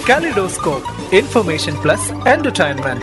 Kaleidoscope, information plus entertainment.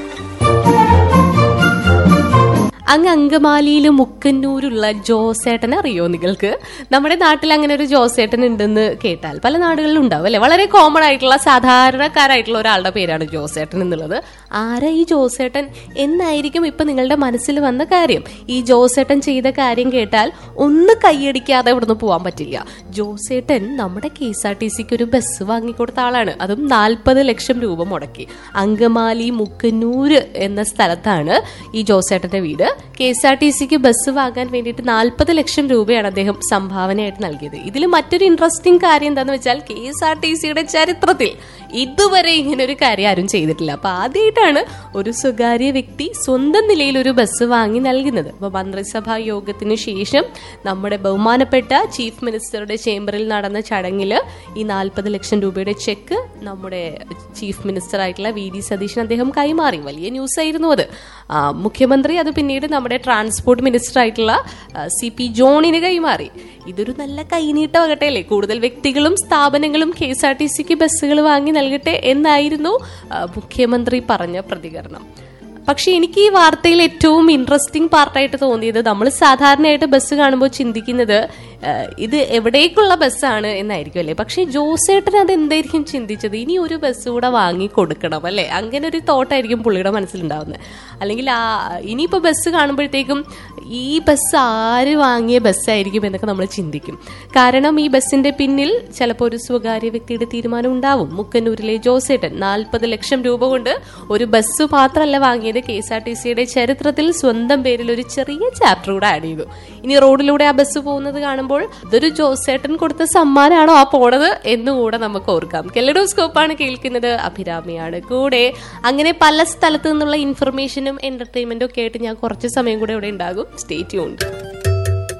അങ്ങ് അങ്കമാലിയിൽ മുക്കന്നൂരുള്ള ജോസേട്ടൻ അറിയോ നിങ്ങൾക്ക് നമ്മുടെ നാട്ടിൽ അങ്ങനെ ഒരു ജോസേട്ടൻ ഉണ്ടെന്ന് കേട്ടാൽ പല നാടുകളിലും ഉണ്ടാവും അല്ലെ വളരെ കോമൺ ആയിട്ടുള്ള സാധാരണക്കാരായിട്ടുള്ള ഒരാളുടെ പേരാണ് ജോസേട്ടൻ എന്നുള്ളത് ആരാ ഈ ജോസേട്ടൻ എന്നായിരിക്കും ഇപ്പൊ നിങ്ങളുടെ മനസ്സിൽ വന്ന കാര്യം ഈ ജോസേട്ടൻ ചെയ്ത കാര്യം കേട്ടാൽ ഒന്ന് കൈയടിക്കാതെ ഇവിടുന്ന് പോകാൻ പറ്റില്ല ജോസേട്ടൻ നമ്മുടെ കെ എസ് ആർ ടി സിക്ക് ഒരു ബസ് വാങ്ങിക്കൊടുത്ത ആളാണ് അതും നാൽപ്പത് ലക്ഷം രൂപ മുടക്കി അങ്കമാലി മുക്കന്നൂര് എന്ന സ്ഥലത്താണ് ഈ ജോസേട്ടന്റെ വീട് കെ എസ് ആർ ടി സിക്ക് ബസ് വാങ്ങാൻ വേണ്ടിയിട്ട് നാൽപ്പത് ലക്ഷം രൂപയാണ് അദ്ദേഹം സംഭാവനയായിട്ട് നൽകിയത് ഇതിൽ മറ്റൊരു ഇൻട്രസ്റ്റിംഗ് കാര്യം എന്താണെന്ന് വെച്ചാൽ കെ എസ് ആർ ടി സിയുടെ ചരിത്രത്തിൽ ഇതുവരെ ഇങ്ങനെ ഒരു കാര്യം ആരും ചെയ്തിട്ടില്ല അപ്പൊ ആദ്യമായിട്ടാണ് ഒരു സ്വകാര്യ വ്യക്തി സ്വന്തം നിലയിൽ ഒരു ബസ് വാങ്ങി നൽകുന്നത് അപ്പൊ മന്ത്രിസഭാ യോഗത്തിന് ശേഷം നമ്മുടെ ബഹുമാനപ്പെട്ട ചീഫ് മിനിസ്റ്ററുടെ ചേംബറിൽ നടന്ന ചടങ്ങിൽ ഈ നാൽപ്പത് ലക്ഷം രൂപയുടെ ചെക്ക് നമ്മുടെ ചീഫ് മിനിസ്റ്റർ ആയിട്ടുള്ള വി ഡി സതീശൻ അദ്ദേഹം കൈമാറി വലിയ ന്യൂസ് ആയിരുന്നു അത് ആ, മുഖ്യമന്ത്രി അത് പിന്നീട് നമ്മുടെ ട്രാൻസ്പോർട്ട് മിനിസ്റ്റർ ആയിട്ടുള്ള സി പി ജോണിന് കൈമാറി ഇതൊരു നല്ല കൈനീട്ടമാകട്ടെ അല്ലേ കൂടുതൽ വ്യക്തികളും സ്ഥാപനങ്ങളും കെ എസ് ആർ ടി സിക്ക് ബസ്സുകൾ വാങ്ങി നൽകട്ടെ എന്നായിരുന്നു ആ, മുഖ്യമന്ത്രി പറഞ്ഞ പ്രതികരണം പക്ഷെ എനിക്ക് ഈ വാർത്തയിൽ ഏറ്റവും ഇൻട്രസ്റ്റിംഗ് പാർട്ടായിട്ട് തോന്നിയത് നമ്മൾ സാധാരണയായിട്ട് ബസ് കാണുമ്പോൾ ചിന്തിക്കുന്നത് ആ, ഇത് എവിടേക്കുള്ള ബസ്സാണ് എന്നായിരിക്കും അല്ലേ പക്ഷെ ജോസേട്ടൻ അത് എന്തായിരിക്കും ചിന്തിച്ചത് ഇനി ഒരു ബസ് കൂടെ വാങ്ങി കൊടുക്കണം അല്ലേ അങ്ങനെ ഒരു തോട്ടായിരിക്കും പുള്ളിയുടെ മനസ്സിലുണ്ടാവുന്നത് അല്ലെങ്കിൽ ആ ഇനിയിപ്പോൾ ബസ് കാണുമ്പോഴത്തേക്കും ഈ ബസ് ആര് വാങ്ങിയ ബസ്സായിരിക്കും എന്നൊക്കെ നമ്മൾ ചിന്തിക്കും കാരണം ഈ ബസ്സിന്റെ പിന്നിൽ ചിലപ്പോൾ ഒരു സ്വകാര്യ വ്യക്തിയുടെ തീരുമാനം ഉണ്ടാവും മുക്കന്നൂരിലെ ജോസേട്ടൻ നാൽപ്പത് ലക്ഷം രൂപ കൊണ്ട് ഒരു ബസ് മാത്രമല്ല വാങ്ങിയത് കെ എസ് ആർ ടി സിയുടെ ചരിത്രത്തിൽ സ്വന്തം പേരിൽ ഒരു ചെറിയ ചാപ്റ്റർ കൂടെ ആഡ് ചെയ്തു ഇനി റോഡിലൂടെ ആ ബസ് പോകുന്നത് കാണുമ്പോൾ ഇതൊരു ജോസേട്ടൻ കൊടുത്ത സമ്മാനമാണോ ആ പോണത് എന്നുകൂടെ നമുക്ക് ഓർക്കാം കെലഡോസ്കോപ്പാണ് കേൾക്കുന്നത് അഭിരാമിയാണ് കൂടെ അങ്ങനെ പല സ്ഥലത്തു നിന്നുള്ള ഇൻഫർമേഷനും എന്റർടൈൻമെന്റും ഒക്കെ ആയിട്ട് ഞാൻ കുറച്ച് സമയം കൂടെ ഇവിടെ ഉണ്ടാകും സ്റ്റേ ട്യൂൺഡ്